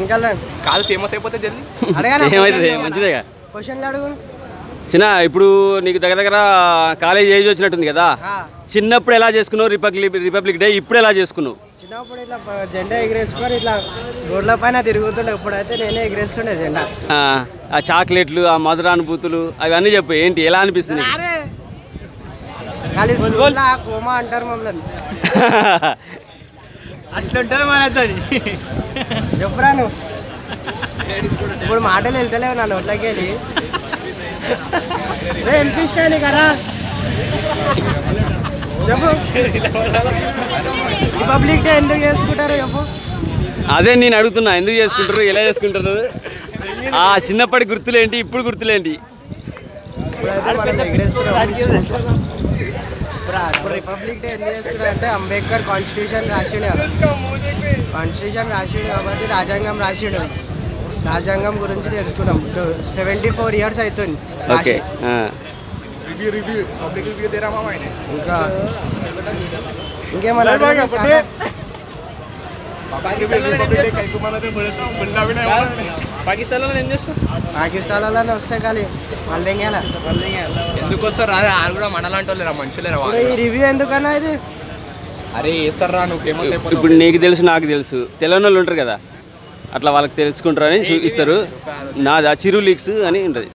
ఇంకా కాదు ఫేమస్ అయిపోతే జల్దీ అడగాలి ఏమైతుంది మంచిదేగా క్వశ్చన్లు అడుగు చిన్న ఇప్పుడు నీకు దగ్గర దగ్గర కాలేజ్ ఏజ్ వచ్చినట్టుంది కదా ఆ, చిన్నప్పుడు ఎలా చేసుకున్నావు రిపబ్లిక్ రిపబ్లిక్ డే ఇప్పుడు ఎలా చేసుకున్నావు చిన్నప్పుడు ఇట్లా ప- జెండా ఎగిరేసుకొని ఇట్లా రోడ్ల పైన తిరుగుతుండే ఇప్పుడైతే నేనే ఎగిరేస్తుండే జెండా ఆ, ఆ చాక్లెట్లు ఆ మధురానుభూతులు అవన్నీ చెప్పు ఏంటి ఎలా అనిపిస్తుంది నీకు? అరే ఖాళీ స్కూల్లో కోమా అంటారు మమ్మల్ని అట్లుంటుంది మనతో చెప్పురా నువ్వు ఇప్పుడు మాటలు వెళ్తలేవు నా నోట్లోకి వెళ్ళి రే, ఎంత ఇష్టం కదా చెప్పు రిపబ్లిక్ డే ఎందుకు చేసుకుంటారు చెప్పు అదే నేను అడుగుతున్నా ఎందుకు చేసుకుంటారు ఎలా చేసుకుంటారు ఆ చిన్నప్పటి గుర్తులేంటి ఇప్పుడు గుర్తులేంటి ఇప్పుడైతే మనం ఎగిరేస్తున్నాం ఇప్పుడు రిపబ్లిక్ డే ఎందుకు చేసుకుంటారు అంటే అంబేద్కర్ కాన్స్టిట్యూషన్ రాసిండు కదా కాన్స్టిట్యూషన్ రాసిండు కాబట్టి రాజ్యాంగం రాసిండు రాజ్యాంగం గురించి తెలుసుకున్నాం సెవెంటీ ఫోర్ ఇయర్స్ అవుతుంది ఓకే రాసి. ఆ. రివ్యూ రివ్యూ పబ్లిక్ రివ్యూ దేరా మామ ఆయన ఇంకా ఇంకేమన్నా అడుగు కాకా? పాకిస్తాన్లో ఏం చేస్తాం పాకిస్తాన్లోనే వస్తే కానీ మళ్ళీ ఎంగేలా ఎందుకు వస్తారు అదే ఆరు కూడా మనలాంటి వాళ్ళు మనుషులేరా ఇప్పుడు ఈ రివ్యూ ఎందుకన్నా ఇది అరే వేస్తారా నువ్వు ఫేమస్ అయిపోతావు ఇప్పుడు నీకు తెలుసు నాకు తెలుసు తెలియని వాళ్ళు ఉంటారు కదా అట్లా వాళ్ళకి తెలుసుకుంటారని చూపిస్తారు నాది ఆ చిరు లీక్స్ అని ఉంటుంది